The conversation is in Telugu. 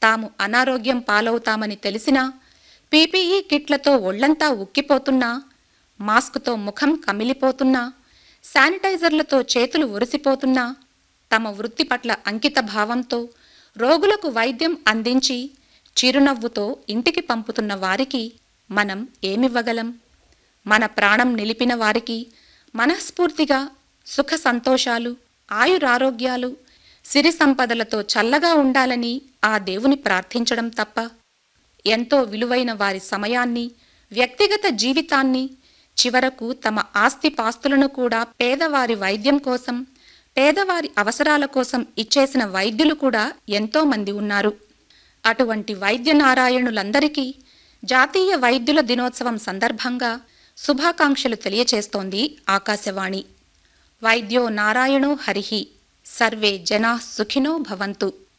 తాము అనారోగ్యం పాలవుతామని తెలిసినా పీపీఈ కిట్లతో ఒళ్లంతా ఉక్కిపోతున్నా మాస్కుతో ముఖం కమిలిపోతున్నా శానిటైజర్లతో చేతులు ఒరిసిపోతున్నా తమ వృత్తి పట్ల అంకిత భావంతో రోగులకు వైద్యం అందించి చిరునవ్వుతో ఇంటికి పంపుతున్న వారికి మనం ఏమివ్వగలం మన ప్రాణం నిలిపిన వారికి మనస్ఫూర్తిగా సుఖ సంతోషాలు ఆయురారోగ్యాలు సిరి సంపదలతో చల్లగా ఉండాలని ఆ దేవుని ప్రార్థించడం తప్ప ఎంతో విలువైన వారి సమయాన్ని వ్యక్తిగత జీవితాన్ని చివరకు తమ ఆస్తిపాస్తులను కూడా పేదవారి వైద్యం కోసం పేదవారి అవసరాల కోసం ఇచ్చేసిన వైద్యులు కూడా ఎంతో మంది ఉన్నారు అటువంటి వైద్య నారాయణులందరికీ జాతీయ వైద్యుల దినోత్సవం సందర్భంగా శుభాకాంక్షలు తెలియచేస్తోంది ఆకాశవాణి వైద్యో నారాయణో హరిహి సర్వే జనా సుఖినో భవంతు